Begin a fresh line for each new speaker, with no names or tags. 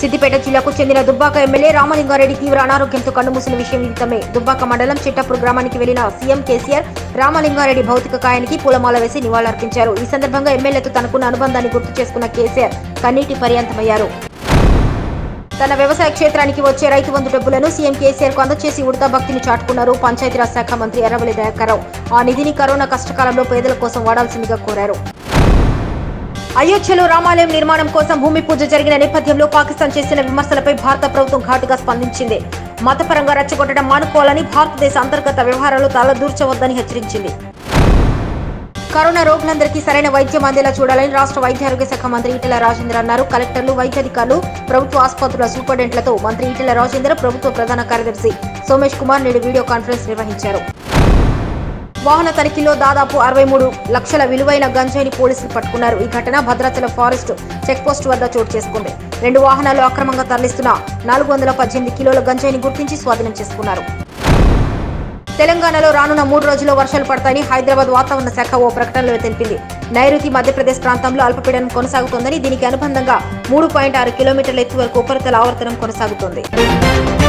సిద్దిపేట జిల్లాకు చెందిన దుబ్బాక ఎమ్మెల్యే రామలింగారెడ్డి తీవ్ర అనారోగ్యంతో కన్నుమూసిన విషయం విదితమే దుబ్బాక మండలం చిట్టపూర్ గ్రామానికి వెళ్లిన సీఎం కేసీఆర్ రామలింగారెడ్డి భౌతిక కాయానికి పూలమాల వేసి నివాళులర్పించారు ఈ సందర్భంగా ఎమ్మెల్యేతో తనకున్న అనుబంధాన్ని గుర్తు చేసుకున్న కేసీఆర్ కన్నీటి పర్యంతమయ్యారు తన వ్యవసాయ క్షేత్రానికి వచ్చే రైతు బంధు డబ్బులను సీఎం కేసీఆర్ కు అందచేసి ఉడతా భక్తిని చాటుకున్నారు పంచాయతీరాజ్ శాఖ మంత్రి ఎర్రవల్లి దయాకర్రావు ఆ నిధిని కరోనా కష్టకాలంలో పేదల కోసం వాడాల్సిందిగా కోరారు అయోధ్యలో రామాలయం నిర్మాణం కోసం భూమి పూజ జరిగిన నేపథ్యంలో పాకిస్తాన్ చేసిన విమర్శలపై భారత ప్రభుత్వం ఘాటుగా స్పందించింది మతపరంగా రెచ్చగొట్టడం మానుకోవాలని భారతదేశ అంతర్గత వ్యవహారాలు తలదూర్చవద్దని హెచ్చరించింది కరోనా రోగులందరికీ సరైన వైద్యం అందేలా చూడాలని రాష్ట్ర వైద్య ఆరోగ్య శాఖ మంత్రి ఈటెల రాజేందర్ అన్నారు కలెక్టర్లు వైద్యాధికారులు ప్రభుత్వ ఆసుపత్రుల సూపరింటెంట్లతో మంత్రి ఈటెల రాజేందర్ ప్రభుత్వ ప్రధాన కార్యదర్శి సోమేష్ కుమార్ నేడు వీడియో కాన్ఫరెన్స్ నిర్వహించారు వాహన తనిఖీలో దాదాపు అరవై మూడు లక్షల విలువైన గంజాయిని పోలీసులు పట్టుకున్నారు ఈ ఘటన భద్రాచలం ఫారెస్ట్ చెక్పోస్ట్ వద్ద చోటు చేసుకుంది రెండు వాహనాలు అక్రమంగా తరలిస్తున్న నాలుగు వందల పద్దెనిమిది కిలోల గంజాయిని గుర్తించి స్వాధీనం చేసుకున్నారు తెలంగాణలో రానున్న మూడు రోజుల్లో వర్షాలు పడతాయని హైదరాబాద్ వాతావరణ శాఖ ఓ ప్రకటనలో తెలిపింది నైరుతి మధ్యప్రదేశ్ ప్రాంతంలో అల్పపీడనం కొనసాగుతోందని దీనికి అనుబంధంగా మూడు పాయింట్ ఆరు కిలోమీటర్ల ఎత్తు వరకు ఉపరితల ఆవర్తనం కొనసాగుతోంది